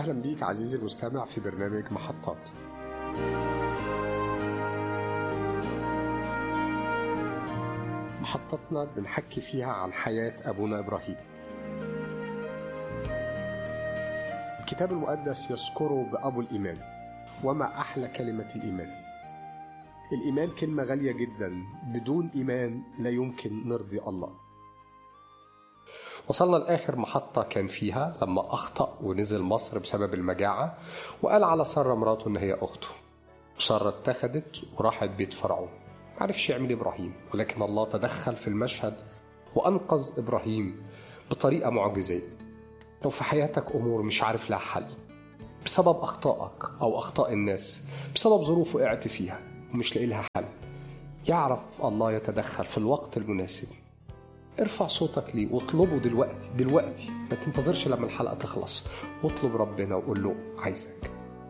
أهلا بيك عزيزي المستمع في برنامج محطات محطتنا بنحكي فيها عن حياة أبونا إبراهيم الكتاب المقدس يذكره بأبو الإيمان وما أحلى كلمة الإيمان الإيمان كلمة غالية جدا بدون إيمان لا يمكن نرضي الله وصلنا لآخر محطة كان فيها لما أخطأ ونزل مصر بسبب المجاعة وقال على سارة مراته إن هي أخته سارة اتخذت وراحت بيت فرعون معرفش يعمل إبراهيم ولكن الله تدخل في المشهد وأنقذ إبراهيم بطريقة معجزية لو في حياتك أمور مش عارف لها حل بسبب أخطائك أو أخطاء الناس بسبب ظروف وقعت فيها ومش لاقي لها حل يعرف الله يتدخل في الوقت المناسب ارفع صوتك ليه واطلبه دلوقتي دلوقتي ما تنتظرش لما الحلقة تخلص واطلب ربنا وقول له عايزك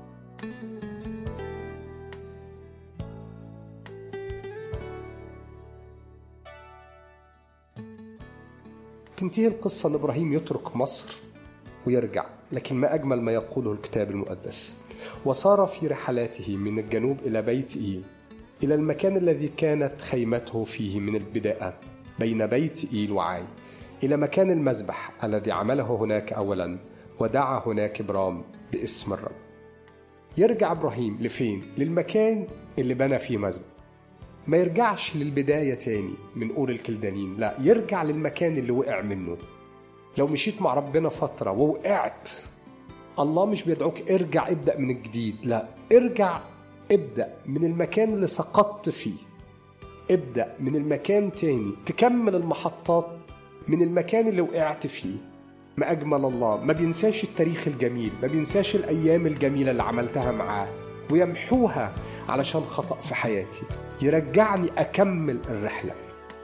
تنتهي القصة أن إبراهيم يترك مصر ويرجع لكن ما أجمل ما يقوله الكتاب المقدس وصار في رحلاته من الجنوب إلى بيت إيل إلى المكان الذي كانت خيمته فيه من البداية بين بيت إيل وعاي إلى مكان المذبح الذي عمله هناك أولا ودعا هناك إبرام باسم الرب يرجع إبراهيم لفين؟ للمكان اللي بنى فيه مذبح ما يرجعش للبداية تاني من أور الكلدانين لا يرجع للمكان اللي وقع منه لو مشيت مع ربنا فترة ووقعت الله مش بيدعوك ارجع ابدأ من الجديد لا ارجع ابدأ من المكان اللي سقطت فيه ابدأ من المكان تاني تكمل المحطات من المكان اللي وقعت فيه ما أجمل الله ما بينساش التاريخ الجميل ما بينساش الأيام الجميلة اللي عملتها معاه ويمحوها علشان خطأ في حياتي يرجعني أكمل الرحلة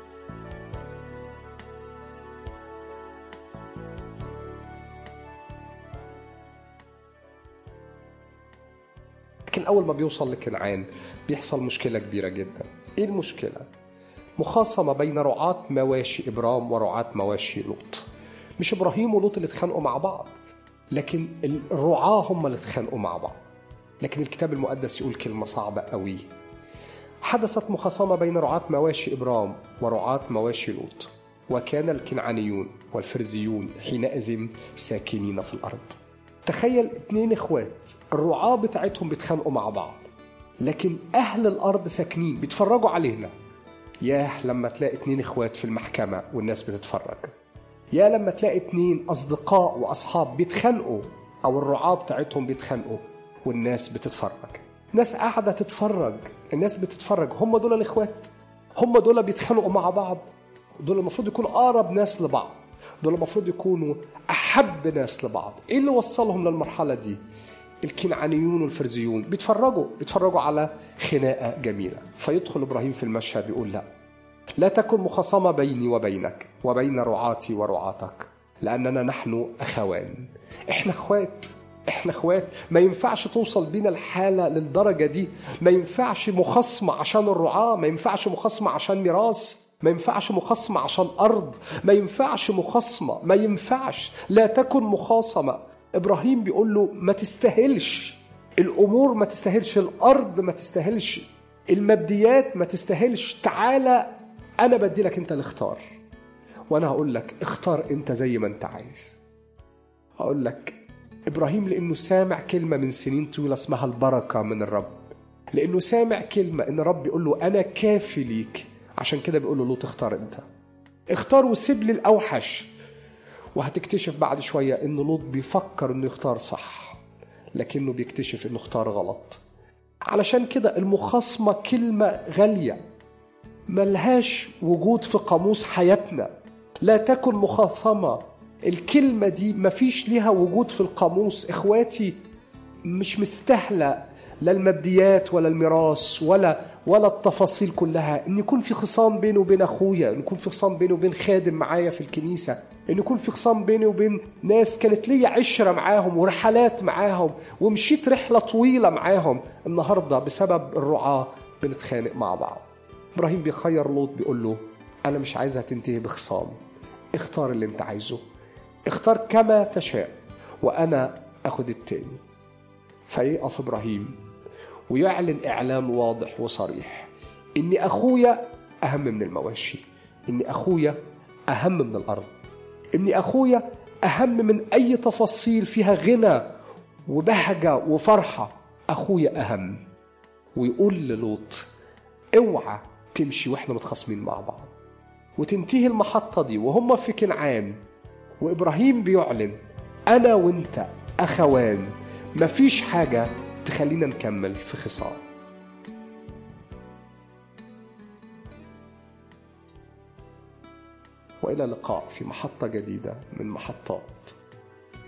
لكن أول ما بيوصل لكنعان بيحصل مشكلة كبيرة جدا إيه المشكلة؟ مخاصمة بين رعاة مواشي إبرام ورعاة مواشي لوط مش إبراهيم ولوط اللي اتخانقوا مع بعض لكن الرعاة هم اللي اتخانقوا مع بعض لكن الكتاب المقدس يقول كلمة صعبة قوي حدثت مخاصمة بين رعاة مواشي إبرام ورعاة مواشي لوط وكان الكنعانيون والفرزيون حينئذ ساكنين في الأرض تخيل اتنين اخوات الرعاة بتاعتهم بيتخانقوا مع بعض لكن أهل الأرض ساكنين بيتفرجوا علينا ياه لما تلاقي اتنين اخوات في المحكمة والناس بتتفرج يا لما تلاقي اتنين أصدقاء وأصحاب بيتخانقوا أو الرعاة بتاعتهم بيتخانقوا والناس بتتفرج ناس قاعدة تتفرج الناس بتتفرج هم دول الإخوات هم دول بيتخانقوا مع بعض دول المفروض يكونوا أقرب ناس لبعض دول المفروض يكونوا أحب ناس لبعض إيه اللي وصلهم للمرحلة دي الكنعانيون والفرزيون بيتفرجوا بيتفرجوا على خناقة جميلة فيدخل إبراهيم في المشهد يقول لا لا تكن مخاصمة بيني وبينك وبين رعاتي ورعاتك لأننا نحن أخوان إحنا أخوات احنا اخوات ما ينفعش توصل بينا الحاله للدرجه دي ما ينفعش مخاصمه عشان الرعاه ما ينفعش مخاصمه عشان ميراث ما ينفعش مخاصمه عشان ارض ما ينفعش مخاصمه ما ينفعش لا تكن مخاصمه ابراهيم بيقول له ما تستاهلش الامور ما تستاهلش الارض ما تستاهلش الماديات ما تستاهلش تعالى انا بدي لك انت الاختار وانا هقول لك اختار انت زي ما انت عايز هقول لك ابراهيم لانه سامع كلمه من سنين طويله اسمها البركه من الرب لانه سامع كلمه ان الرب يقول له انا كافي ليك عشان كده بيقول له لوط اختار انت اختار وسيب لي الاوحش وهتكتشف بعد شويه ان لوط بيفكر انه يختار صح لكنه بيكتشف انه اختار غلط علشان كده المخاصمه كلمه غاليه ملهاش وجود في قاموس حياتنا لا تكن مخاصمه الكلمة دي مفيش ليها وجود في القاموس إخواتي مش مستاهلة لا الماديات ولا الميراث ولا ولا التفاصيل كلها ان يكون في خصام بيني وبين اخويا ان يكون في خصام بيني وبين خادم معايا في الكنيسه ان يكون في خصام بيني وبين ناس كانت ليا عشره معاهم ورحلات معاهم ومشيت رحله طويله معاهم النهارده بسبب الرعاه بنتخانق مع بعض ابراهيم بيخير لوط بيقول له انا مش عايزها تنتهي بخصام اختار اللي انت عايزه اختار كما تشاء وانا اخد التاني فيقف ابراهيم ويعلن اعلان واضح وصريح ان اخويا اهم من المواشي ان اخويا اهم من الارض ان اخويا اهم من اي تفاصيل فيها غنى وبهجه وفرحه اخويا اهم ويقول للوط اوعى تمشي واحنا متخاصمين مع بعض وتنتهي المحطة دي وهم في كنعان وإبراهيم بيعلن أنا وأنت أخوان مفيش حاجة تخلينا نكمل في خصام وإلى اللقاء في محطة جديدة من محطات